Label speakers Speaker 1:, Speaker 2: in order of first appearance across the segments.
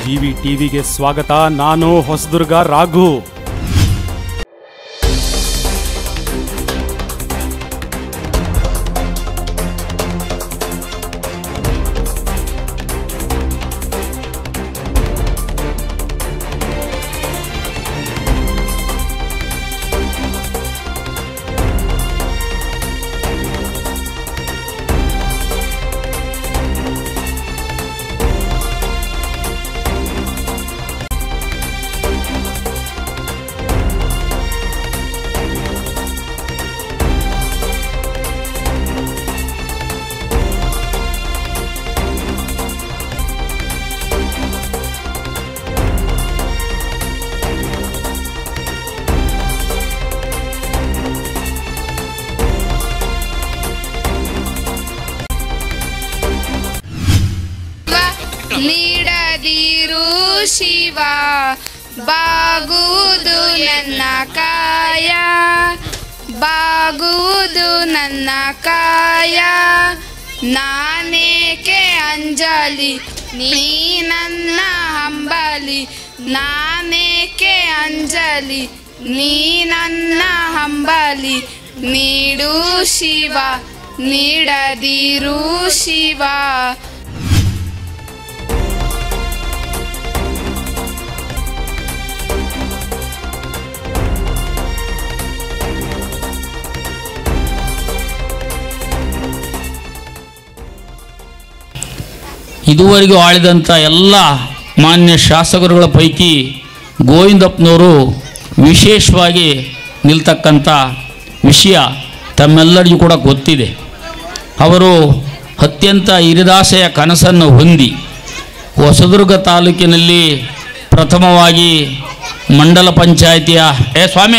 Speaker 1: GV ಟಿವಿಗೆ ಸ್ವಾಗತ ನಾನು ಹೊಸದುರ್ಗ ರಾಘು
Speaker 2: ನೀಡದಿರು ಶಿವ ಬಾಗುವುದು ನನ್ನ ಕಾಯ ಬಾಗುವುದು ನನ್ನ ಕಾಯ ನಾನೇಕೆ ಅಂಜಲಿ ನೀ ನನ್ನ ಹಂಬಲಿ ನಾನೇಕೆ ಅಂಜಲಿ ನೀ ನನ್ನ ಹಂಬಲಿ ನೀಡು ಶಿವ ನೀಡದಿರು ಶಿವ
Speaker 3: ಇದುವರೆಗೂ ಆಳಿದಂಥ ಎಲ್ಲ ಮಾನ್ಯ ಶಾಸಕರುಗಳ ಪೈಕಿ ಗೋವಿಂದಪ್ಪನವರು ವಿಶೇಷವಾಗಿ ನಿಲ್ತಕ್ಕಂಥ ವಿಷಯ ತಮ್ಮೆಲ್ಲರಿಗೂ ಕೂಡ ಗೊತ್ತಿದೆ ಅವರು ಅತ್ಯಂತ ಹಿರಿದಾಸೆಯ ಕನಸನ್ನು ಹೊಂದಿ ಹೊಸದುರ್ಗ ತಾಲೂಕಿನಲ್ಲಿ ಪ್ರಥಮವಾಗಿ ಮಂಡಲ ಪಂಚಾಯಿತಿಯ ಏ ಸ್ವಾಮಿ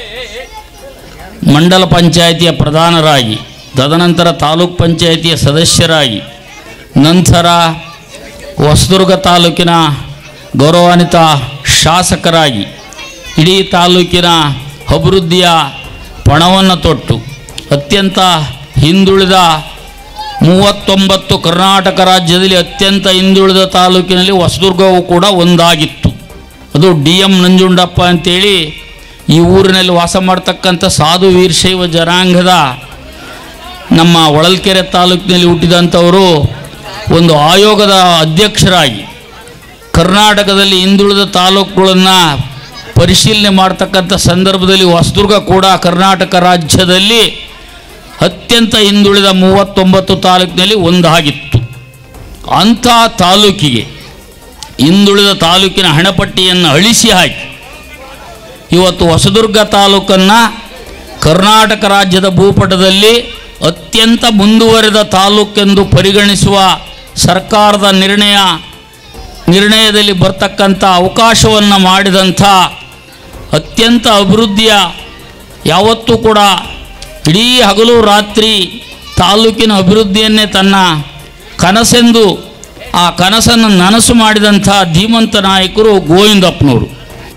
Speaker 3: ಮಂಡಲ ಪಂಚಾಯಿತಿಯ ಪ್ರಧಾನರಾಗಿ ತದನಂತರ ತಾಲೂಕ್ ಪಂಚಾಯಿತಿಯ ಸದಸ್ಯರಾಗಿ ನಂತರ ಹೊಸದುರ್ಗ ತಾಲೂಕಿನ ಗೌರವಾನ್ವಿತ ಶಾಸಕರಾಗಿ ಇಡೀ ತಾಲೂಕಿನ ಅಭಿವೃದ್ಧಿಯ ಪಣವನ್ನು ತೊಟ್ಟು ಅತ್ಯಂತ ಹಿಂದುಳಿದ ಮೂವತ್ತೊಂಬತ್ತು ಕರ್ನಾಟಕ ರಾಜ್ಯದಲ್ಲಿ ಅತ್ಯಂತ ಹಿಂದುಳಿದ ತಾಲೂಕಿನಲ್ಲಿ ಹೊಸದುರ್ಗವು ಕೂಡ ಒಂದಾಗಿತ್ತು ಅದು ಡಿ ಎಂ ನಂಜುಂಡಪ್ಪ ಅಂತೇಳಿ ಈ ಊರಿನಲ್ಲಿ ವಾಸ ಮಾಡ್ತಕ್ಕಂಥ ಸಾಧು ವೀರಶೈವ ಜನಾಂಗದ ನಮ್ಮ ಹೊಳಲ್ಕೆರೆ ತಾಲೂಕಿನಲ್ಲಿ ಹುಟ್ಟಿದಂಥವರು ಒಂದು ಆಯೋಗದ ಅಧ್ಯಕ್ಷರಾಗಿ ಕರ್ನಾಟಕದಲ್ಲಿ ಹಿಂದುಳಿದ ತಾಲೂಕುಗಳನ್ನು ಪರಿಶೀಲನೆ ಮಾಡ್ತಕ್ಕಂಥ ಸಂದರ್ಭದಲ್ಲಿ ಹೊಸದುರ್ಗ ಕೂಡ ಕರ್ನಾಟಕ ರಾಜ್ಯದಲ್ಲಿ ಅತ್ಯಂತ ಹಿಂದುಳಿದ ಮೂವತ್ತೊಂಬತ್ತು ತಾಲೂಕಿನಲ್ಲಿ ಒಂದಾಗಿತ್ತು ಅಂಥ ತಾಲೂಕಿಗೆ ಹಿಂದುಳಿದ ತಾಲೂಕಿನ ಹಣಪಟ್ಟಿಯನ್ನು ಅಳಿಸಿ ಹಾಕಿ ಇವತ್ತು ಹೊಸದುರ್ಗ ತಾಲೂಕನ್ನು ಕರ್ನಾಟಕ ರಾಜ್ಯದ ಭೂಪಟದಲ್ಲಿ ಅತ್ಯಂತ ಮುಂದುವರೆದ ತಾಲೂಕೆಂದು ಪರಿಗಣಿಸುವ ಸರ್ಕಾರದ ನಿರ್ಣಯ ನಿರ್ಣಯದಲ್ಲಿ ಬರ್ತಕ್ಕಂಥ ಅವಕಾಶವನ್ನು ಮಾಡಿದಂಥ ಅತ್ಯಂತ ಅಭಿವೃದ್ಧಿಯ ಯಾವತ್ತೂ ಕೂಡ ಇಡೀ ಹಗಲು ರಾತ್ರಿ ತಾಲೂಕಿನ ಅಭಿವೃದ್ಧಿಯನ್ನೇ ತನ್ನ ಕನಸೆಂದು ಆ ಕನಸನ್ನು ನನಸು ಮಾಡಿದಂಥ ಧೀಮಂತ ನಾಯಕರು ಗೋವಿಂದಪ್ಪನವರು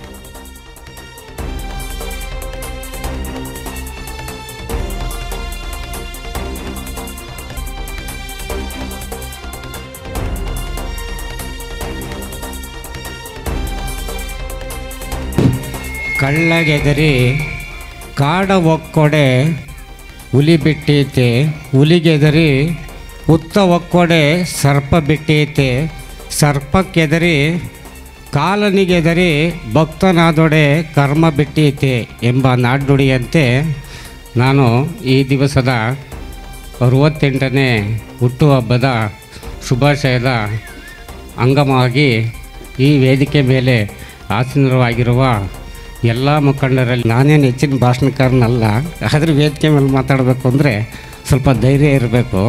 Speaker 4: ಕಳ್ಳಗೆದರಿ ಕಾಡ ಒಕ್ಕೊಡೆ ಹುಲಿ ಬಿಟ್ಟೈತೆ ಹುಲಿಗೆದರಿ ಉತ್ತ ಒಕ್ಕೊಡೆ ಸರ್ಪ ಬಿಟ್ಟೈತೆ ಸರ್ಪಕ್ಕೆದರಿ ಕಾಲನಿಗೆದರಿ ಭಕ್ತನಾದೊಡೆ ಕರ್ಮ ಬಿಟ್ಟೈತೆ ಎಂಬ ನಾಡ್ನುಡಿಯಂತೆ ನಾನು ಈ ದಿವಸದ ಅರುವತ್ತೆಂಟನೇ ಹುಟ್ಟುಹಬ್ಬದ ಶುಭಾಶಯದ ಅಂಗವಾಗಿ ಈ ವೇದಿಕೆ ಮೇಲೆ ಆಸೀನರಾಗಿರುವ ಎಲ್ಲ ಮುಖಂಡರಲ್ಲಿ ನಾನೇನು ಹೆಚ್ಚಿನ ಭಾಷಣಕಾರನಲ್ಲ ಆದರೆ ವೇದಿಕೆ ಮೇಲೆ ಮಾತಾಡಬೇಕು ಅಂದರೆ ಸ್ವಲ್ಪ ಧೈರ್ಯ ಇರಬೇಕು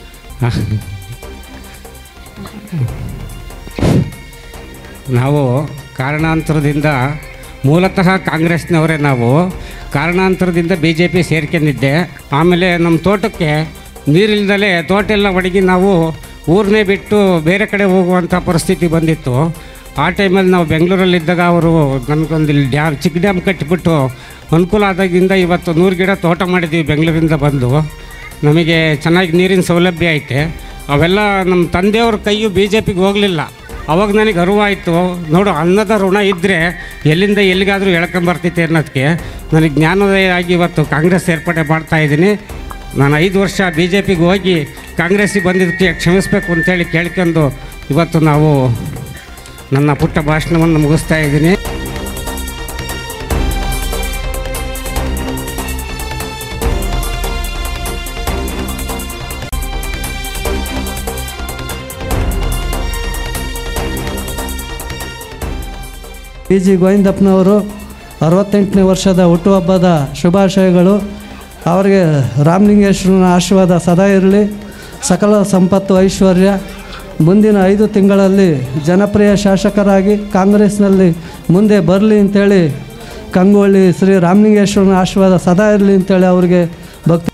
Speaker 4: ನಾವು ಕಾರಣಾಂತರದಿಂದ ಮೂಲತಃ ಕಾಂಗ್ರೆಸ್ನವರೇ ನಾವು ಕಾರಣಾಂತರದಿಂದ ಬಿ ಜೆ ಪಿ ಸೇರ್ಕೊಂಡಿದ್ದೆ ಆಮೇಲೆ ನಮ್ಮ ತೋಟಕ್ಕೆ ನೀರಿಲ್ದಲೇ ತೋಟ ಎಲ್ಲ ಒಣಗಿ ನಾವು ಊರನ್ನೇ ಬಿಟ್ಟು ಬೇರೆ ಕಡೆ ಹೋಗುವಂಥ ಪರಿಸ್ಥಿತಿ ಬಂದಿತ್ತು ಆ ಟೈಮಲ್ಲಿ ನಾವು ಬೆಂಗಳೂರಲ್ಲಿದ್ದಾಗ ಅವರು ನನಗೊಂದು ಇಲ್ಲಿ ಡ್ಯಾಮ್ ಚಿಕ್ಕ ಡ್ಯಾಮ್ ಕಟ್ಟಿಬಿಟ್ಟು ಅನುಕೂಲ ಆದಾಗಿಂದ ಇವತ್ತು ನೂರು ಗಿಡ ತೋಟ ಮಾಡಿದ್ದೀವಿ ಬೆಂಗಳೂರಿಂದ ಬಂದು ನಮಗೆ ಚೆನ್ನಾಗಿ ನೀರಿನ ಸೌಲಭ್ಯ ಐತೆ ಅವೆಲ್ಲ ನಮ್ಮ ತಂದೆಯವ್ರ ಕೈಯು ಬಿ ಜೆ ಪಿಗೆ ಹೋಗಲಿಲ್ಲ ಅವಾಗ ನನಗೆ ಅರಿವಾಯಿತು ನೋಡು ಅನ್ನದ ಋಣ ಇದ್ದರೆ ಎಲ್ಲಿಂದ ಎಲ್ಲಿಗಾದರೂ ಎಳ್ಕೊಂಬರ್ತೈತೆ ಅನ್ನೋದಕ್ಕೆ ನನಗೆ ಜ್ಞಾನೋದಯ ಆಗಿ ಇವತ್ತು ಕಾಂಗ್ರೆಸ್ ಸೇರ್ಪಡೆ ಮಾಡ್ತಾ ಇದ್ದೀನಿ ನಾನು ಐದು ವರ್ಷ ಬಿ ಜೆ ಪಿಗೆ ಹೋಗಿ ಕಾಂಗ್ರೆಸ್ಸಿಗೆ ಬಂದಿದ್ದಕ್ಕೆ ಕ್ಷಮಿಸಬೇಕು ಅಂತೇಳಿ ಕೇಳ್ಕೊಂಡು ಇವತ್ತು ನಾವು ನನ್ನ ಪುಟ್ಟ ಭಾಷಣವನ್ನು ಮುಗಿಸ್ತಾ ಇದ್ದೀನಿ
Speaker 5: ಪಿ ಜಿ ಗೋವಿಂದಪ್ಪನವರು ಅರವತ್ತೆಂಟನೇ ವರ್ಷದ ಹುಟ್ಟುಹಬ್ಬದ ಶುಭಾಶಯಗಳು ಅವರಿಗೆ ರಾಮಲಿಂಗೇಶ್ವರನ ಆಶೀರ್ವಾದ ಸದಾ ಇರಲಿ ಸಕಲ ಸಂಪತ್ತು ಐಶ್ವರ್ಯ ಮುಂದಿನ ಐದು ತಿಂಗಳಲ್ಲಿ ಜನಪ್ರಿಯ ಶಾಸಕರಾಗಿ ಕಾಂಗ್ರೆಸ್ನಲ್ಲಿ ಮುಂದೆ ಬರಲಿ ಅಂತೇಳಿ ಕಂಗೊಳ್ಳಿ ಶ್ರೀ ರಾಮಲಿಂಗೇಶ್ವರನ ಆಶೀರ್ವಾದ ಸದಾ ಇರಲಿ ಅಂತೇಳಿ ಅವರಿಗೆ ಭಕ್ತಿ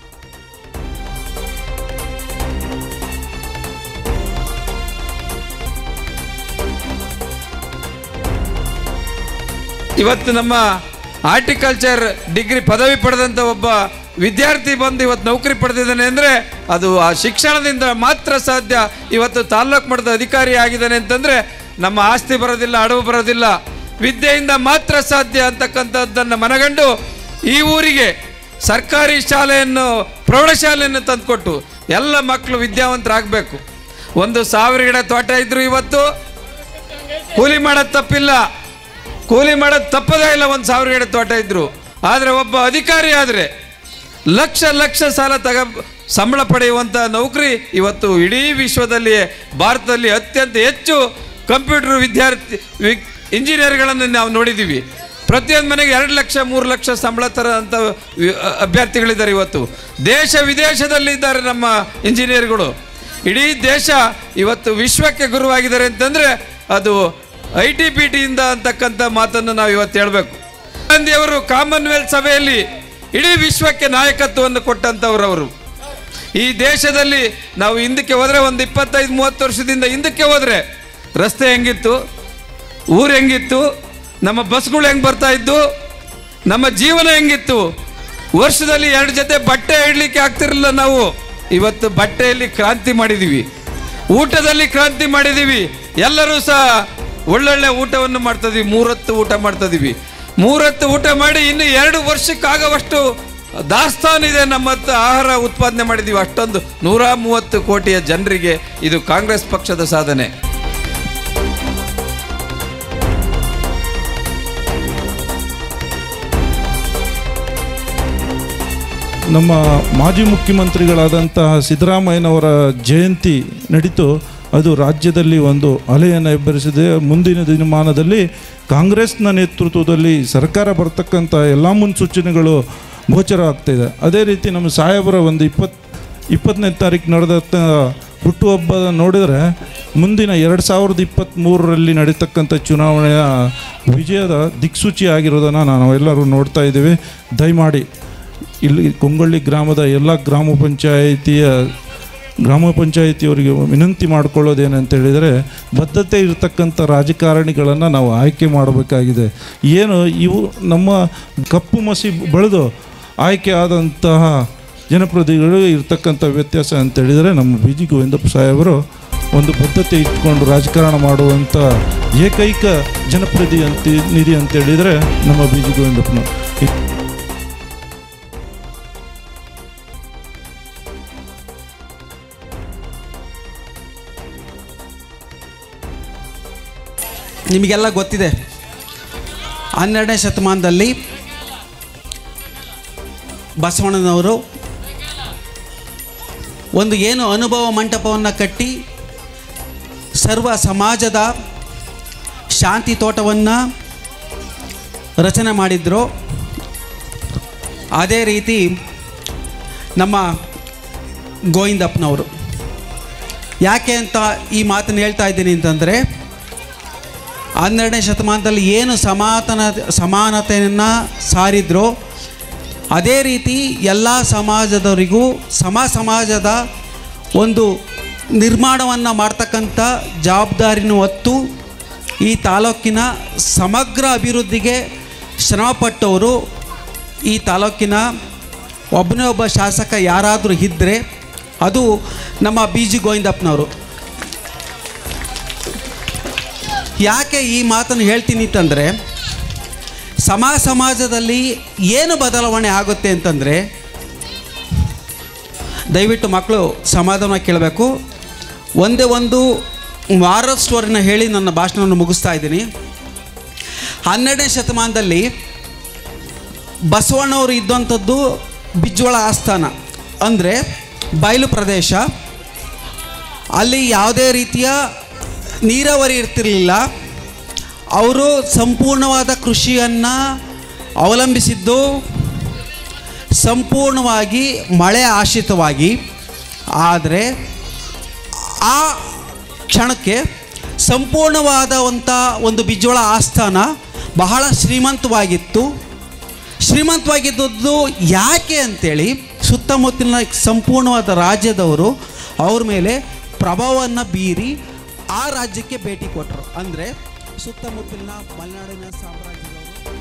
Speaker 6: ಇವತ್ತು ನಮ್ಮ ಆರ್ಟಿಕಲ್ಚರ್ ಡಿಗ್ರಿ ಪದವಿ ಪಡೆದಂಥ ಒಬ್ಬ ವಿದ್ಯಾರ್ಥಿ ಬಂದು ಇವತ್ತು ನೌಕರಿ ಪಡೆದಿದ್ದಾನೆ ಅಂದರೆ ಅದು ಆ ಶಿಕ್ಷಣದಿಂದ ಮಾತ್ರ ಸಾಧ್ಯ ಇವತ್ತು ತಾಲ್ಲೂಕು ಮಟ್ಟದ ಅಧಿಕಾರಿ ಆಗಿದ್ದಾನೆ ಅಂತಂದರೆ ನಮ್ಮ ಆಸ್ತಿ ಬರೋದಿಲ್ಲ ಅಡವು ಬರೋದಿಲ್ಲ ವಿದ್ಯೆಯಿಂದ ಮಾತ್ರ ಸಾಧ್ಯ ಅಂತಕ್ಕಂಥದ್ದನ್ನು ಮನಗಂಡು ಈ ಊರಿಗೆ ಸರ್ಕಾರಿ ಶಾಲೆಯನ್ನು ಪ್ರೌಢಶಾಲೆಯನ್ನು ತಂದುಕೊಟ್ಟು ಎಲ್ಲ ಮಕ್ಕಳು ವಿದ್ಯಾವಂತರಾಗಬೇಕು ಒಂದು ಸಾವಿರ ಗಿಡ ತೋಟ ಇದ್ರು ಇವತ್ತು ಕೂಲಿ ಮಾಡೋದು ತಪ್ಪಿಲ್ಲ ಕೂಲಿ ಮಾಡೋದು ತಪ್ಪದೇ ಇಲ್ಲ ಒಂದು ಸಾವಿರ ಗಿಡ ತೋಟ ಇದ್ರು ಆದರೆ ಒಬ್ಬ ಅಧಿಕಾರಿ ಆದರೆ ಲಕ್ಷ ಲಕ್ಷ ಸಾಲ ತಗ ಸಂಬಳ ಪಡೆಯುವಂಥ ನೌಕರಿ ಇವತ್ತು ಇಡೀ ವಿಶ್ವದಲ್ಲಿ ಭಾರತದಲ್ಲಿ ಅತ್ಯಂತ ಹೆಚ್ಚು ಕಂಪ್ಯೂಟರ್ ವಿದ್ಯಾರ್ಥಿ ವಿ ಇಂಜಿನಿಯರ್ಗಳನ್ನು ನಾವು ನೋಡಿದ್ದೀವಿ ಪ್ರತಿಯೊಂದು ಮನೆಗೆ ಎರಡು ಲಕ್ಷ ಮೂರು ಲಕ್ಷ ಸಂಬಳ ತರೋಂಥ ವಿ- ಅಭ್ಯರ್ಥಿಗಳಿದ್ದಾರೆ ಇವತ್ತು ದೇಶ ವಿದೇಶದಲ್ಲಿ ಇದ್ದಾರೆ ನಮ್ಮ ಇಂಜಿನಿಯರ್ಗಳು ಇಡೀ ದೇಶ ಇವತ್ತು ವಿಶ್ವಕ್ಕೆ ಗುರುವಾಗಿದ್ದಾರೆ ಅಂತಂದರೆ ಅದು ಐ ಟಿ ಪಿ ಟಿಯಿಂದ ಅಂತಕ್ಕಂಥ ಮಾತನ್ನು ನಾವು ಇವತ್ತು ಹೇಳಬೇಕು ಗಾಂಧಿಯವರು ಕಾಮನ್ವೆಲ್ತ್ ಸಭೆಯಲ್ಲಿ ಇಡೀ ವಿಶ್ವಕ್ಕೆ ನಾಯಕತ್ವವನ್ನು ಕೊಟ್ಟಂಥವ್ರು ಅವರು ಈ ದೇಶದಲ್ಲಿ ನಾವು ಹಿಂದಕ್ಕೆ ಹೋದರೆ ಒಂದು ಇಪ್ಪತ್ತೈದು ಮೂವತ್ತು ವರ್ಷದಿಂದ ಹಿಂದಕ್ಕೆ ಹೋದರೆ ರಸ್ತೆ ಹೆಂಗಿತ್ತು ಊರು ಹೆಂಗಿತ್ತು ನಮ್ಮ ಬಸ್ಗಳು ಹೆಂಗೆ ಬರ್ತಾ ಇದ್ದು ನಮ್ಮ ಜೀವನ ಹೆಂಗಿತ್ತು ವರ್ಷದಲ್ಲಿ ಎರಡು ಜೊತೆ ಬಟ್ಟೆ ಇಡ್ಲಿಕ್ಕೆ ಆಗ್ತಿರಲಿಲ್ಲ ನಾವು ಇವತ್ತು ಬಟ್ಟೆಯಲ್ಲಿ ಕ್ರಾಂತಿ ಮಾಡಿದ್ದೀವಿ ಊಟದಲ್ಲಿ ಕ್ರಾಂತಿ ಮಾಡಿದ್ದೀವಿ ಎಲ್ಲರೂ ಸಹ ಒಳ್ಳೊಳ್ಳೆ ಊಟವನ್ನು ಮಾಡ್ತಾ ಇದೀವಿ ಮೂರೊತ್ತು ಊಟ ಮಾಡ್ತಾ ಇದೀವಿ ಮೂರೊತ್ತು ಊಟ ಮಾಡಿ ಇನ್ನು ಎರಡು ವರ್ಷಕ್ಕಾಗುವಷ್ಟು ದಾಸ್ತಾನು ಇದೆ ನಮ್ಮ ಹತ್ರ ಆಹಾರ ಉತ್ಪಾದನೆ ಮಾಡಿದ್ದೀವಿ ಅಷ್ಟೊಂದು ನೂರ ಮೂವತ್ತು ಕೋಟಿಯ ಜನರಿಗೆ ಇದು ಕಾಂಗ್ರೆಸ್ ಪಕ್ಷದ ಸಾಧನೆ
Speaker 7: ನಮ್ಮ ಮಾಜಿ ಮುಖ್ಯಮಂತ್ರಿಗಳಾದಂತಹ ಸಿದ್ದರಾಮಯ್ಯನವರ ಜಯಂತಿ ನಡೀತು ಅದು ರಾಜ್ಯದಲ್ಲಿ ಒಂದು ಅಲೆಯನ್ನು ಎಬ್ಬರಿಸಿದೆ ಮುಂದಿನ ದಿನಮಾನದಲ್ಲಿ ಕಾಂಗ್ರೆಸ್ನ ನೇತೃತ್ವದಲ್ಲಿ ಸರ್ಕಾರ ಬರ್ತಕ್ಕಂಥ ಎಲ್ಲ ಮುನ್ಸೂಚನೆಗಳು ಗೋಚರ ಆಗ್ತಾಯಿದೆ ಅದೇ ರೀತಿ ನಮ್ಮ ಸಾಹೇಬರ ಒಂದು ಇಪ್ಪತ್ತು ಇಪ್ಪತ್ತನೇ ತಾರೀಕು ನಡೆದಂಥ ಹುಟ್ಟುಹಬ್ಬ ನೋಡಿದರೆ ಮುಂದಿನ ಎರಡು ಸಾವಿರದ ಇಪ್ಪತ್ತ್ಮೂರರಲ್ಲಿ ನಡೀತಕ್ಕಂಥ ಚುನಾವಣೆಯ ವಿಜಯದ ದಿಕ್ಸೂಚಿ ಆಗಿರೋದನ್ನು ನಾವೆಲ್ಲರೂ ನೋಡ್ತಾ ಇದ್ದೀವಿ ದಯಮಾಡಿ ಇಲ್ಲಿ ಕೊಂಗೊಳ್ಳಿ ಗ್ರಾಮದ ಎಲ್ಲ ಗ್ರಾಮ ಪಂಚಾಯಿತಿಯ ಗ್ರಾಮ ಪಂಚಾಯಿತಿಯವರಿಗೆ ವಿನಂತಿ ಮಾಡ್ಕೊಳ್ಳೋದೇನಂತ ಹೇಳಿದರೆ ಬದ್ಧತೆ ಇರತಕ್ಕಂಥ ರಾಜಕಾರಣಿಗಳನ್ನು ನಾವು ಆಯ್ಕೆ ಮಾಡಬೇಕಾಗಿದೆ ಏನು ಇವು ನಮ್ಮ ಕಪ್ಪು ಮಸಿ ಬೆಳೆದು ಆಯ್ಕೆ ಆದಂತಹ ಜನಪ್ರತಿನಿಧಿಗಳು ಇರ್ತಕ್ಕಂಥ ವ್ಯತ್ಯಾಸ ಅಂತ ಹೇಳಿದರೆ ನಮ್ಮ ಬಿ ಜಿ ಗೋವಿಂದಪ್ಪ ಸಾಹೇಬರು ಒಂದು ಬದ್ಧತೆ ಇಟ್ಕೊಂಡು ರಾಜಕಾರಣ ಮಾಡುವಂಥ ಏಕೈಕ ಜನಪ್ರತಿ ಅಂತ ನಿಧಿ ಅಂತ ಹೇಳಿದರೆ ನಮ್ಮ ಬಿ ಜಿ ಗೋವಿಂದಪ್ಪನ
Speaker 8: ನಿಮಗೆಲ್ಲ ಗೊತ್ತಿದೆ ಹನ್ನೆರಡನೇ ಶತಮಾನದಲ್ಲಿ ಬಸವಣ್ಣನವರು ಒಂದು ಏನು ಅನುಭವ ಮಂಟಪವನ್ನು ಕಟ್ಟಿ ಸರ್ವ ಸಮಾಜದ ಶಾಂತಿ ತೋಟವನ್ನು ರಚನೆ ಮಾಡಿದ್ರು ಅದೇ ರೀತಿ ನಮ್ಮ ಗೋವಿಂದಪ್ಪನವರು ಯಾಕೆ ಅಂತ ಈ ಮಾತನ್ನು ಹೇಳ್ತಾ ಇದ್ದೀನಿ ಅಂತಂದರೆ ಹನ್ನೆರಡನೇ ಶತಮಾನದಲ್ಲಿ ಏನು ಸಮಾತನ ಸಮಾನತೆಯನ್ನು ಸಾರಿದ್ರೋ ಅದೇ ರೀತಿ ಎಲ್ಲ ಸಮಾಜದವರಿಗೂ ಸಮ ಸಮಾಜದ ಒಂದು ನಿರ್ಮಾಣವನ್ನು ಮಾಡ್ತಕ್ಕಂಥ ಜವಾಬ್ದಾರಿನೂ ಹೊತ್ತು ಈ ತಾಲೂಕಿನ ಸಮಗ್ರ ಅಭಿವೃದ್ಧಿಗೆ ಶ್ರಮಪಟ್ಟವರು ಈ ತಾಲೂಕಿನ ಒಬ್ಬನೇ ಒಬ್ಬ ಶಾಸಕ ಯಾರಾದರೂ ಇದ್ದರೆ ಅದು ನಮ್ಮ ಬಿ ಜಿ ಗೋವಿಂದಪ್ಪನವರು ಯಾಕೆ ಈ ಮಾತನ್ನು ಹೇಳ್ತೀನಿ ಅಂತಂದರೆ ಸಮ ಸಮಾಜದಲ್ಲಿ ಏನು ಬದಲಾವಣೆ ಆಗುತ್ತೆ ಅಂತಂದರೆ ದಯವಿಟ್ಟು ಮಕ್ಕಳು ಸಮಾಧಾನ ಕೇಳಬೇಕು ಒಂದೇ ಒಂದು ವಾರದ ಸ್ಟೋರಿನ ಹೇಳಿ ನನ್ನ ಭಾಷಣವನ್ನು ಮುಗಿಸ್ತಾ ಇದ್ದೀನಿ ಹನ್ನೆರಡನೇ ಶತಮಾನದಲ್ಲಿ ಬಸವಣ್ಣವರು ಇದ್ದಂಥದ್ದು ಬಿಜ್ವಳ ಆಸ್ಥಾನ ಅಂದರೆ ಬಯಲು ಪ್ರದೇಶ ಅಲ್ಲಿ ಯಾವುದೇ ರೀತಿಯ ನೀರಾವರಿ ಇರ್ತಿರಲಿಲ್ಲ ಅವರು ಸಂಪೂರ್ಣವಾದ ಕೃಷಿಯನ್ನು ಅವಲಂಬಿಸಿದ್ದು ಸಂಪೂರ್ಣವಾಗಿ ಮಳೆ ಆಶ್ರಿತವಾಗಿ ಆದರೆ ಆ ಕ್ಷಣಕ್ಕೆ ಸಂಪೂರ್ಣವಾದಂಥ ಒಂದು ಬಿಜ್ವಳ ಆಸ್ಥಾನ ಬಹಳ ಶ್ರೀಮಂತವಾಗಿತ್ತು ಶ್ರೀಮಂತವಾಗಿದ್ದದ್ದು ಯಾಕೆ ಅಂತೇಳಿ ಸುತ್ತಮುತ್ತಲಿನ ಸಂಪೂರ್ಣವಾದ ರಾಜ್ಯದವರು ಅವ್ರ ಮೇಲೆ ಪ್ರಭಾವವನ್ನು ಬೀರಿ ಆ ರಾಜ್ಯಕ್ಕೆ ಭೇಟಿ ಕೊಟ್ಟರು ಅಂದರೆ ಸುತ್ತಮುತ್ತಲಿನ ಮಲೆನಾಡಿನ ಸಾಮ್ರಾಜ್ಯದವರು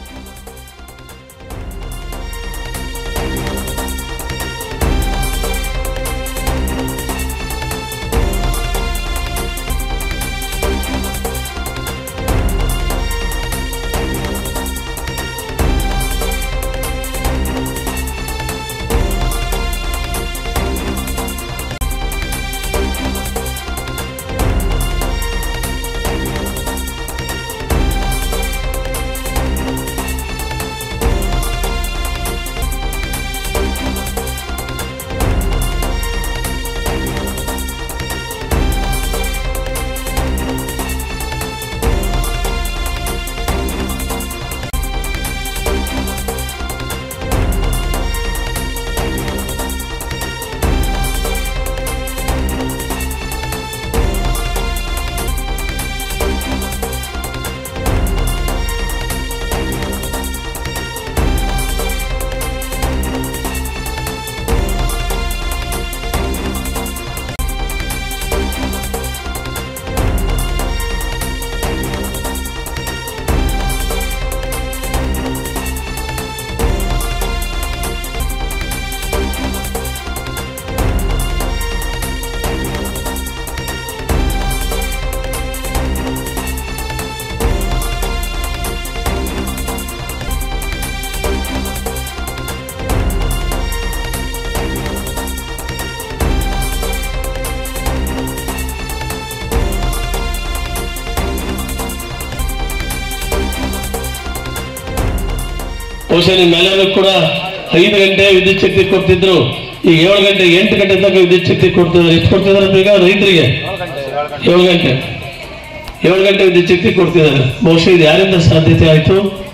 Speaker 9: ಬಹುಶಃ ನಿಮ್ಮೆಲ್ಲರೂ ಕೂಡ ಐದು ಗಂಟೆ ವಿದ್ಯುತ್ ಶಕ್ತಿ ಕೊಡ್ತಿದ್ರು ಈಗ ಏಳು ಗಂಟೆ ಎಂಟು ಗಂಟೆ ತನಕ ವಿದ್ಯುತ್ ಶಕ್ತಿ ಕೊಡ್ತಿದ್ದಾರೆ ಎಷ್ಟು ಕೊಡ್ತಿದ್ದಾರೆ ಈಗ ರೈತರಿಗೆ ಏಳು ಗಂಟೆ ಏಳು ಗಂಟೆ ವಿದ್ಯುತ್ ಶಕ್ತಿ ಕೊಡ್ತಿದ್ದಾರೆ ಬಹುಶಃ ಇದು ಯಾರಿಂದ ಸಾಧ್ಯತೆ ಆಯಿತು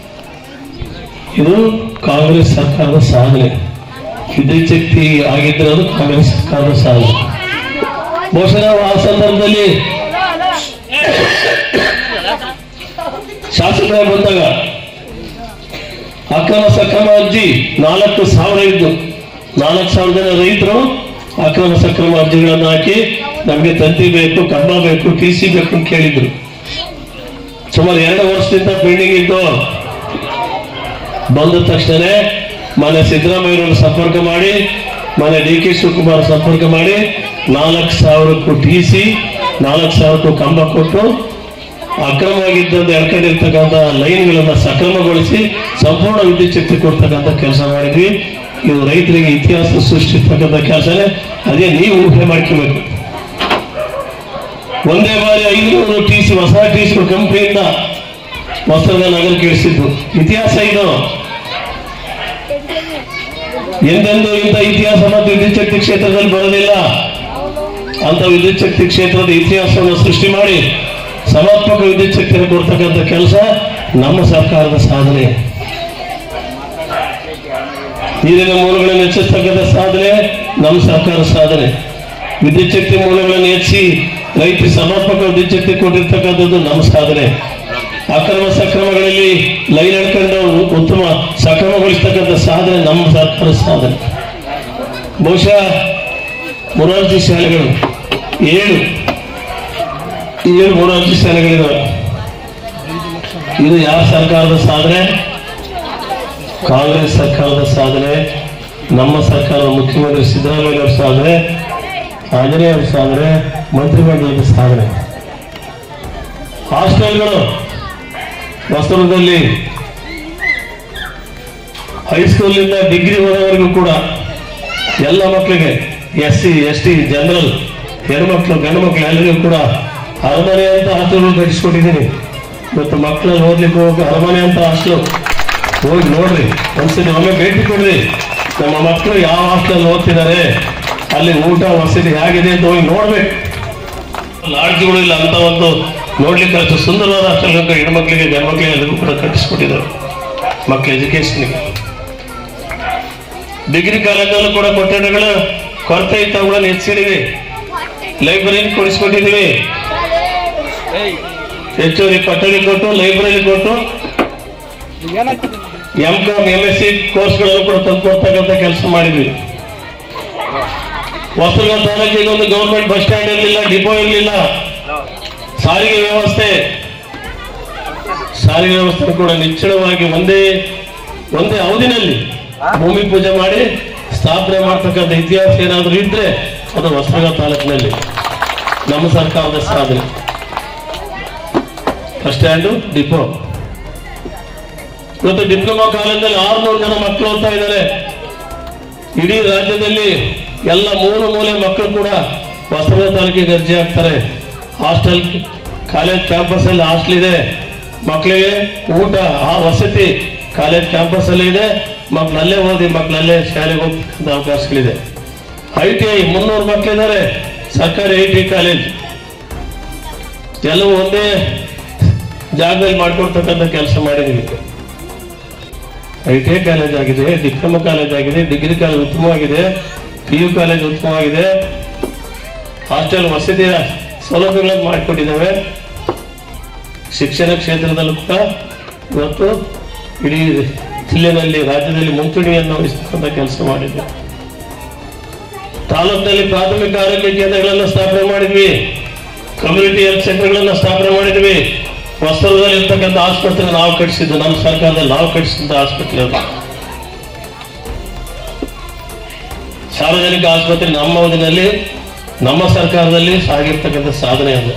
Speaker 9: ಇದು ಕಾಂಗ್ರೆಸ್ ಸರ್ಕಾರದ ಸಾಧನೆ ವಿದ್ಯುತ್ ಶಕ್ತಿ ಆಗಿದ್ರೆ ಅದು ಕಾಂಗ್ರೆಸ್ ಸರ್ಕಾರದ ಸಾಧನೆ ಬಹುಶಃ ನಾವು ಆ ಸಂದರ್ಭದಲ್ಲಿ ಶಾಸಕರಾಗಿ ಬಂದಾಗ ಅಕ್ರಮ ಸಕ್ರಮ ಅರ್ಜಿ ನಾಲ್ಕು ಸಾವಿರ ಇದ್ದು ನಾಲ್ಕು ಸಾವಿರ ಜನ ರೈತರು ಅಕ್ರಮ ಸಕ್ರಮ ಅರ್ಜಿಗಳನ್ನು ಹಾಕಿ ನಮಗೆ ತಂತಿ ಬೇಕು ಕಂಬ ಬೇಕು ಟಿ ಸಿ ಬೇಕು ಅಂತ ಕೇಳಿದ್ರು ಸುಮಾರು ಎರಡು ವರ್ಷದಿಂದ ಪೆಂಡಿಂಗ್ ಇದ್ದು ಬಂದ ತಕ್ಷಣ ಮನೆ ಸಿದ್ದರಾಮಯ್ಯವ್ರನ್ನ ಸಂಪರ್ಕ ಮಾಡಿ ಮನೆ ಡಿ ಕೆ ಶಿವಕುಮಾರ್ ಸಂಪರ್ಕ ಮಾಡಿ ನಾಲ್ಕು ಸಾವಿರಕ್ಕೂ ಟಿ ಸಿ ನಾಲ್ಕು ಸಾವಿರಕ್ಕೂ ಕಂಬ ಕೊಟ್ಟು ಅಕ್ರಮವಾಗಿದ್ದಂತ ಎಳ್ಕೊಂಡಿರ್ತಕ್ಕಂಥ ಲೈನ್ಗಳನ್ನ ಸಕ್ರಮಗೊಳಿಸಿ ಸಂಪೂರ್ಣ ವಿದ್ಯುತ್ ಶಕ್ತಿ ಕೊಡ್ತಕ್ಕಂಥ ಕೆಲಸ ಮಾಡಿದ್ವಿ ಇದು ರೈತರಿಗೆ ಇತಿಹಾಸ ಸೃಷ್ಟಿಸ್ತಕ್ಕಂಥ ಕೆಲಸನೇ ಅದೇ ನೀವು ಊಹೆ ಮಾಡ್ಕೋಬೇಕು ಒಂದೇ ಬಾರಿ ಐನೂರು ಟಿ ಸಿ ಹೊಸ ಟಿ ಸಿ ಕಂಪ್ನಿಯಿಂದ ಹೊಸದ ನಗರಕ್ಕೆ ಇಳಿಸಿದ್ದು ಇತಿಹಾಸ ಇದು ಎಂದೆಂದೂ ಇಂಥ ಇತಿಹಾಸ ಮತ್ತು ವಿದ್ಯುತ್ ಶಕ್ತಿ ಕ್ಷೇತ್ರದಲ್ಲಿ ಬರೋದಿಲ್ಲ ಅಂತ ವಿದ್ಯುತ್ ಶಕ್ತಿ ಕ್ಷೇತ್ರದ ಇತಿಹಾಸವನ್ನು ಸೃಷ್ಟಿ ಮಾಡಿ ಸಮರ್ಪಕ ವಿದ್ಯುತ್ ಶಕ್ತಿಯನ್ನು ಕೊಡ್ತಕ್ಕಂಥ ಕೆಲಸ ನಮ್ಮ ಸರ್ಕಾರದ ಸಾಧನೆ ನೀರಿನ ಮೂಲಗಳನ್ನು ಹೆಚ್ಚಿಸ್ತಕ್ಕಂಥ ಸಾಧನೆ ನಮ್ಮ ಸರ್ಕಾರದ ಸಾಧನೆ ವಿದ್ಯುತ್ ಶಕ್ತಿ ಮೂಲಗಳನ್ನು ಹೆಚ್ಚಿ ರೈತ ಸಮರ್ಪಕ ವಿದ್ಯುತ್ ಶಕ್ತಿ ಕೊಟ್ಟಿರ್ತಕ್ಕಂಥದ್ದು ನಮ್ಮ ಸಾಧನೆ ಅಕ್ರಮ ಸಕ್ರಮಗಳಲ್ಲಿ ಲೈನ್ ಎಳ್ಕೊಂಡು ಉತ್ತಮ ಸಕ್ರಮಗೊಳಿಸ್ತಕ್ಕಂಥ ಸಾಧನೆ ನಮ್ಮ ಸರ್ಕಾರದ ಸಾಧನೆ ಬಹುಶಃ ಮೊರಾರ್ಜಿ ಶಾಲೆಗಳು ಏಳು ಏಳು ಮೊರಾರ್ಜಿ ಶಾಲೆಗಳಿದಾವೆ ಇದು ಯಾವ ಸರ್ಕಾರದ ಸಾಧನೆ ಕಾಂಗ್ರೆಸ್ ಸರ್ಕಾರದ ಸಾಧನೆ ನಮ್ಮ ಸರ್ಕಾರದ ಮುಖ್ಯಮಂತ್ರಿ ಸಿದ್ದರಾಮಯ್ಯ ಅವರ ಸಾಧನೆ ಆಂಜನೇಯ ಅವರ ಸಾಧನೆ ಮಂತ್ರಿಮಂಡಲದ ಸಾಧನೆ ಹಾಸ್ಟೆಲ್ಗಳು ಹೊಸದುರ್ಗದಲ್ಲಿ ಹೈಸ್ಕೂಲಿಂದ ಡಿಗ್ರಿ ಓದೋವರೆಗೂ ಕೂಡ ಎಲ್ಲ ಮಕ್ಕಳಿಗೆ S C S T general ಹೆಣ್ಮಕ್ಳು ಗಂಡು ಮಕ್ಳು ಎಲ್ಲರಿಗೂ ಕೂಡ ಅರಮನೆ ಅಂತ ಹಾಸ್ಟೆಲ್ ಕಟ್ಟಿಸ್ಕೊಟ್ಟಿದ್ದೀನಿ ಇವತ್ತು ಮಕ್ಕಳಲ್ಲಿ ಓದ್ಲಿಕ್ಕೆ ಹೋಗಿ ಅರಮನೆ ಅಂತ ಹಾಸ್ಟೆಲ್ ಹೋಗಿ ನೋಡ್ರಿ ಒಂದ್ಸಲಿ ಒಮ್ಮೆ ಭೇಟಿ ಕೊಡ್ರಿ ನಮ್ಮ ಮಕ್ಕಳು ಯಾವ ಹಾಸ್ಟೆಲ್ ಓದ್ತಿದ್ದಾರೆ ಅಲ್ಲಿ ಊಟ ವಸತಿ ಹೇಗಿದೆ ಅಂತ ಹೋಗಿ ನೋಡ್ಬೇಕು ಲಾಡ್ಜ್ಗಳು ಇಲ್ಲ ಅಂತ ಒಂದು ನೋಡ್ಲಿಕ್ಕೆ ಅಷ್ಟು ಸುಂದರವಾದ ಹಾಸ್ಟೆಲ್ ಹೆಣ್ಮಕ್ಳಿಗೆ ಗಂಡ್ಮಕ್ಳಿಗೆ ಎಲ್ಲರಿಗೂ ಕೂಡ ಕಟ್ಟಿಸ್ಕೊಟ್ಟಿದ್ದಾರೆ ಮಕ್ಕಳ ಎಜುಕೇಶನ್ಗೆ ಡಿಗ್ರಿ ಕಾಲೇಜಲ್ಲೂ ಕೂಡ ಕೊಠಡಿಗಳ ಕೊರತೆ ಇತ್ತು ಅವುಗಳನ್ನು ಹೆಚ್ಚಿದ್ದೀವಿ ಲೈಬ್ರರಿ ಕೊಡಿಸ್ಕೊಟ್ಟಿದ್ದೀವಿ ಹೆಚ್ಚುವರಿ ಕೊಠಡಿ ಕೊಟ್ಟು ಲೈಬ್ರರಿ ಕೊಟ್ಟು M com M S C ಕೋರ್ಸ್ಗಳನ್ನು ಕೂಡ ತಂದುಕೊಡ್ತಕ್ಕಂಥ ಕೆಲಸ ಮಾಡಿದ್ವಿ ಹೊಸದುರ್ಗ ತಾಲೂಕಿಗೆ ಒಂದು ಗೌರ್ಮೆಂಟ್ ಬಸ್ ಸ್ಟ್ಯಾಂಡ್ ಇರಲಿಲ್ಲ ಡಿಪೋ ಇರಲಿಲ್ಲ ಸಾರಿಗೆ ವ್ಯವಸ್ಥೆ ಸಾರಿಗೆ ವ್ಯವಸ್ಥೆ ಕೂಡ ನಿಚ್ಚಳವಾಗಿ ಒಂದೇ ಒಂದೇ ಅವಧಿನಲ್ಲಿ ಭೂಮಿ ಪೂಜೆ ಮಾಡಿ ಸ್ಥಾಪನೆ ಮಾಡ್ತಕ್ಕಂಥ ಇತಿಹಾಸ ಏನಾದರೂ ಇದ್ರೆ ಅದು ಹೊಸದುರ್ಗ ತಾಲೂಕಿನಲ್ಲಿ ನಮ್ಮ ಸರ್ಕಾರದ ಸಾಧನೆ ಬಸ್ ಸ್ಟ್ಯಾಂಡು ಡಿಪೋ ಇವತ್ತು ಡಿಪ್ಲೊಮಾ ಕಾಲೇಜಲ್ಲಿ ಆರ್ನೂರು ಜನ ಮಕ್ಕಳು ಓದ್ತಾ ಇದ್ದಾರೆ ಇಡೀ ರಾಜ್ಯದಲ್ಲಿ ಎಲ್ಲ ಮೂರು ಮೂಲೆ ಮಕ್ಕಳು ಕೂಡ ಹೊಸದುರ್ಗ ತಾಲೂಕಿಗೆ ಅರ್ಜಿ ಹಾಕ್ತಾರೆ ಹಾಸ್ಟೆಲ್ ಕಾಲೇಜ್ ಕ್ಯಾಂಪಸ್ ಅಲ್ಲಿ ಹಾಸ್ಟೆಲ್ ಇದೆ ಮಕ್ಕಳಿಗೆ ಊಟ ಆ ವಸತಿ ಕಾಲೇಜ್ ಕ್ಯಾಂಪಸ್ ಅಲ್ಲಿ ಇದೆ ಮಕ್ಕಳಲ್ಲೇ ಓದಿ ಮಕ್ಕಳಲ್ಲೇ ಶಾಲೆಗೆ ಹೋಗ್ತಕ್ಕಂಥ ಅವಕಾಶಗಳಿದೆ ಐ ಟಿ ಐ ಮುನ್ನೂರು ಮಕ್ಕಳಿದ್ದಾರೆ ಸರ್ಕಾರಿ ಐ ಟಿ ಕಾಲೇಜ್ ಎಲ್ಲವೂ ಒಂದೇ ಜಾಗದಲ್ಲಿ ಮಾಡ್ಕೊಡ್ತಕ್ಕಂಥ ಕೆಲಸ ಮಾಡಿದ್ದೀವಿ ಐ ಟಿ ಐ ಕಾಲೇಜ್ ಆಗಿದೆ ಡಿಪ್ಲೊಮಾ ಕಾಲೇಜ್ ಆಗಿದೆ ಡಿಗ್ರಿ ಕಾಲೇಜ್ ಉತ್ತಮವಾಗಿದೆ ಪಿ ಯು ಕಾಲೇಜ್ ಉತ್ತಮವಾಗಿದೆ ಹಾಸ್ಟೆಲ್ ವಸತಿಯ ಸೌಲಭ್ಯಗಳನ್ನು ಮಾಡಿಕೊಟ್ಟಿದ್ದೇವೆ ಶಿಕ್ಷಣ ಕ್ಷೇತ್ರದಲ್ಲೂ ಕೂಡ ಇವತ್ತು ಇಡೀ ಜಿಲ್ಲೆಯಲ್ಲಿ ರಾಜ್ಯದಲ್ಲಿ ಮುಂಚೂಣಿಯನ್ನು ವಹಿಸ್ತಕ್ಕಂಥ ಕೆಲಸ ಮಾಡಿದ್ದೇವೆ ತಾಲೂಕಿನಲ್ಲಿ ಪ್ರಾಥಮಿಕ ಆರೋಗ್ಯ ಕೇಂದ್ರಗಳನ್ನು ಸ್ಥಾಪನೆ ಮಾಡಿದ್ವಿ ಕಮ್ಯುನಿಟಿ ಹೆಲ್ತ್ ಸೆಂಟರ್ಗಳನ್ನು ಸ್ಥಾಪನೆ ಮಾಡಿದ್ವಿ ಹೊಸದಲ್ಲಿ ಇರ್ತಕ್ಕಂಥ ಆಸ್ಪತ್ರೆ ನಾವು ಕಟ್ಟಿಸಿದ್ದು ನಮ್ಮ ಸರ್ಕಾರದಲ್ಲಿ ನಾವು ಕಟ್ಟಿಸಿದಂತ ಆಸ್ಪತ್ರೆ ಅದು ಸಾರ್ವಜನಿಕ ಆಸ್ಪತ್ರೆ ನಮ್ಮ ಅವಧಿನಲ್ಲಿ ನಮ್ಮ ಸರ್ಕಾರದಲ್ಲಿ ಸಾಗಿರ್ತಕ್ಕಂಥ ಸಾಧನೆ ಅದು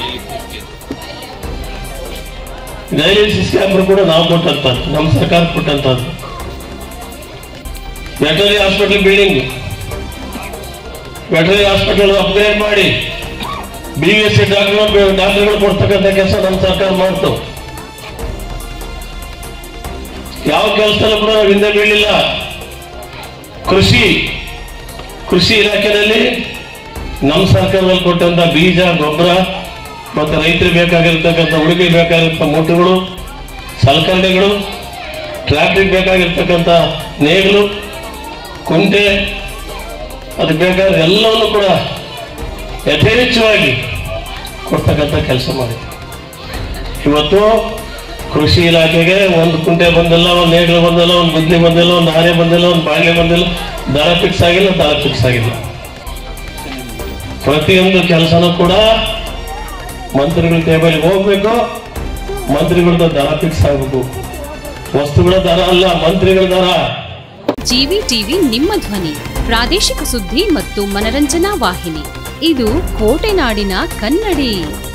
Speaker 9: ಡಯಾಲಿಸಿಸ್ ಕ್ಯಾಂಪ್ ಕೂಡ ನಾವು ಕೊಟ್ಟಂತದ್ದು ನಮ್ಮ ಸರ್ಕಾರ ಕೊಟ್ಟಂತದ್ದು veterinary hospital building veterinary hospital upgrade ಮಾಡಿ ಬಿ ಎಸ್ ಸಿ ಡಾಕ್ಟರ್ ಡಾಕ್ಟರ್ಗಳು ಕೊಡ್ತಕ್ಕಂಥ ಕೆಲಸ ನಮ್ಮ ಸರ್ಕಾರ ಮಾಡ್ತು ಯಾವ ಕೆಲಸದಲ್ಲೂ ಕೂಡ ನಾವು ಹಿಂದೆ ಬೀಳಿಲ್ಲ ಕೃಷಿ ಕೃಷಿ ಇಲಾಖೆಯಲ್ಲಿ ನಮ್ಮ ಸರ್ಕಾರದಲ್ಲಿ ಕೊಟ್ಟಂತ ಬೀಜ ಗೊಬ್ಬರ ಮತ್ತು ರೈತರಿಗೆ ಬೇಕಾಗಿರ್ತಕ್ಕಂಥ ಉಡುಗೆ ಬೇಕಾಗಿರ್ತಕ್ಕ ಮೂಟುಗಳು ಸಲಕರಣೆಗಳು ಟ್ರ್ಯಾಕ್ಟ್ರಿಗೆ ಬೇಕಾಗಿರ್ತಕ್ಕಂಥ ನೇಗಿಲು ಕುಂಟೆ ಅದಕ್ಕೆ ಬೇಕಾದ ಎಲ್ಲವನ್ನು ಕೂಡ ಯಥೇಚ್ಛವಾಗಿ ಕೊಡ್ತಕ್ಕಂಥ ಕೆಲಸ ಮಾಡಿದೆ ಇವತ್ತು ಕೃಷಿ ಇಲಾಖೆಗೆ ಒಂದು ಕುಂಟೆ ಬಂದಿಲ್ಲ ಒಂದು ನೇಗಿಲು ಬಂದಿಲ್ಲ ಒಂದು ಬುದ್ಧಿ ಬಂದಿಲ್ಲ ಒಂದು ಆನೆ ಬಂದಿಲ್ಲ ಒಂದು ಬಾಳೆ ಬಂದಿಲ್ಲ ದರ ಫಿಕ್ಸ್ ಆಗಿಲ್ಲ ದರ ಫಿಕ್ಸ್ ಆಗಿಲ್ಲ ಪ್ರತಿಯೊಂದು ಕೆಲಸನೂ ಕೂಡ ಮಂತ್ರಿಗಳ ಟೇಬಲ್ಗೆ ಹೋಗ್ಬೇಕು ಮಂತ್ರಿಗಳದ್ದು ದರ ಫಿಕ್ಸ್ ಆಗಬೇಕು ವಸ್ತುಗಳ ದರ ಅಲ್ಲ ಮಂತ್ರಿಗಳ ದರ
Speaker 10: ಜಿವಿ ಟಿವಿ ನಿಮ್ಮ ಧ್ವನಿ ಪ್ರಾದೇಶಿಕ ಸುದ್ದಿ ಮತ್ತು ಮನರಂಜನಾ ವಾಹಿನಿ ಇದು ಕೋಟೆನಾಡಿನ ಕನ್ನಡಿ